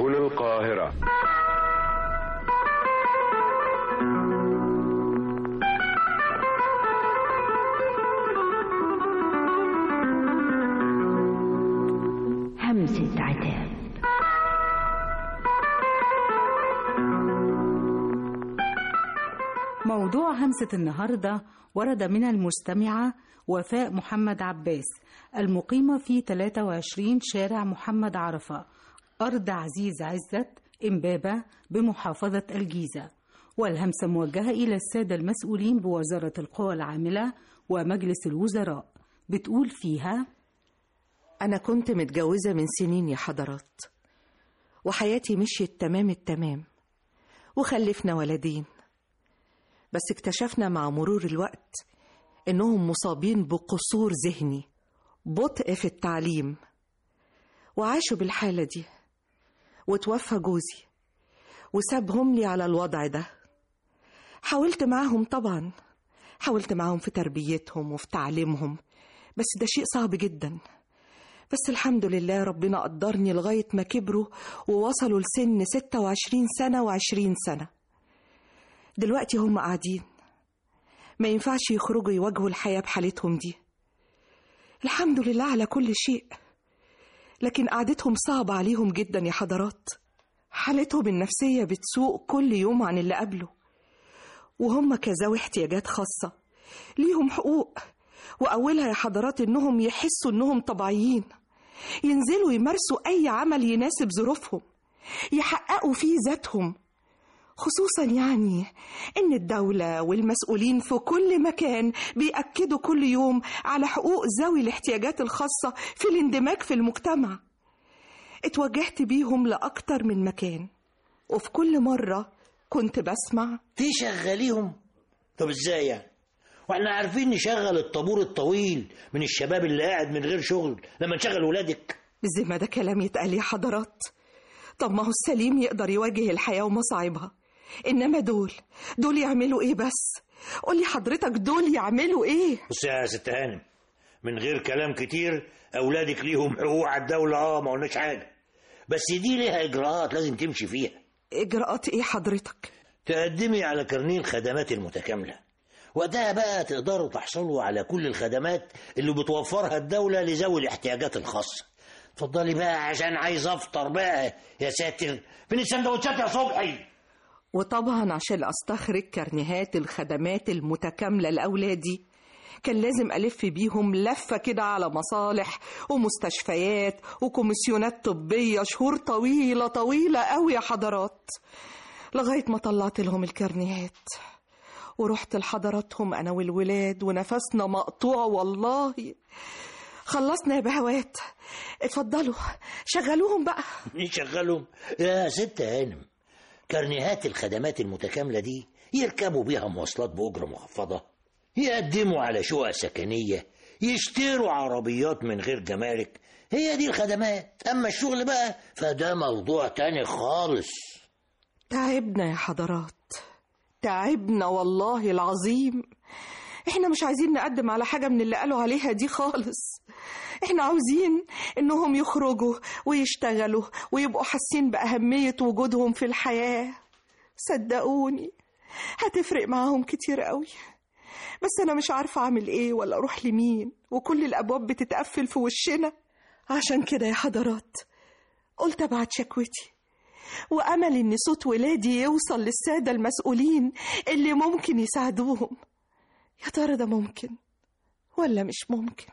هنا القاهرة همسة عتاب موضوع همسة النهاردة ورد من المستمعة وفاء محمد عباس المقيمة في 23 شارع محمد عرفة أرض عزيز عزت إمبابة بمحافظة الجيزة والهمسة موجهة إلى السادة المسؤولين بوزارة القوى العاملة ومجلس الوزراء بتقول فيها أنا كنت متجوزة من سنين يا حضرات وحياتي مشيت تمام التمام وخلفنا ولدين بس اكتشفنا مع مرور الوقت إنهم مصابين بقصور ذهني بطء في التعليم وعاشوا بالحالة دي وتوفى جوزي وسابهم لي على الوضع ده حاولت معاهم طبعا حاولت معاهم في تربيتهم وفي تعليمهم بس ده شيء صعب جدا بس الحمد لله ربنا قدرني لغاية ما كبروا ووصلوا لسن 26 سنة و20 سنة دلوقتي هم قاعدين ما ينفعش يخرجوا يواجهوا الحياة بحالتهم دي الحمد لله على كل شيء لكن قعدتهم صعبة عليهم جدا يا حضرات حالتهم النفسية بتسوء كل يوم عن اللي قبله وهم كذوي احتياجات خاصة ليهم حقوق وأولها يا حضرات إنهم يحسوا إنهم طبيعيين ينزلوا يمارسوا أي عمل يناسب ظروفهم يحققوا فيه ذاتهم خصوصا يعني إن الدولة والمسؤولين في كل مكان بيأكدوا كل يوم على حقوق ذوي الاحتياجات الخاصة في الاندماج في المجتمع اتوجهت بيهم لأكتر من مكان وفي كل مرة كنت بسمع تشغليهم طب ازاي يعني واحنا عارفين نشغل الطابور الطويل من الشباب اللي قاعد من غير شغل لما نشغل ولادك زي ما ده كلام يتقال يا حضرات طب ما هو السليم يقدر يواجه الحياة ومصاعبها إنما دول دول يعملوا إيه بس قولي حضرتك دول يعملوا إيه بص يا ست هانم من غير كلام كتير اولادك ليهم حقوق على الدوله اه ما قلناش حاجه بس دي ليها اجراءات لازم تمشي فيها إجراءات إيه حضرتك تقدمي على كارنيه الخدمات المتكامله وقتها بقى تقدروا تحصلوا على كل الخدمات اللي بتوفرها الدوله لذوي الاحتياجات الخاصه اتفضلي بقى عشان عايز افطر بقى يا ساتر فين السندوتشات يا صبحي وطبعا عشان أستخرج كارنيهات الخدمات المتكاملة لأولادي كان لازم ألف بيهم لفة كده على مصالح ومستشفيات وكوميسيونات طبية شهور طويلة طويلة أوي يا حضرات لغاية ما طلعت لهم الكارنيهات ورحت لحضراتهم أنا والولاد ونفسنا مقطوع والله خلصنا يا بهوات اتفضلوا شغلوهم بقى نشغلهم يا ست هانم كارنيهات الخدمات المتكاملة دي يركبوا بيها مواصلات بأجرة مخفضة يقدموا على شقق سكنية يشتروا عربيات من غير جمارك هي دي الخدمات أما الشغل بقى فده موضوع تاني خالص تعبنا يا حضرات تعبنا والله العظيم احنا مش عايزين نقدم على حاجة من اللي قالوا عليها دي خالص احنا عاوزين انهم يخرجوا ويشتغلوا ويبقوا حاسين بأهمية وجودهم في الحياة صدقوني هتفرق معاهم كتير قوي بس انا مش عارفة اعمل ايه ولا اروح لمين وكل الابواب بتتقفل في وشنا عشان كده يا حضرات قلت ابعت شكوتي وامل ان صوت ولادي يوصل للسادة المسؤولين اللي ممكن يساعدوهم يا ترى ده ممكن ولا مش ممكن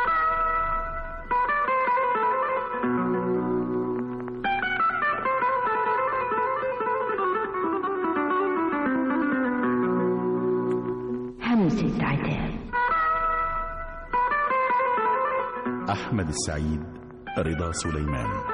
همسة عتاب أحمد السعيد رضا سليمان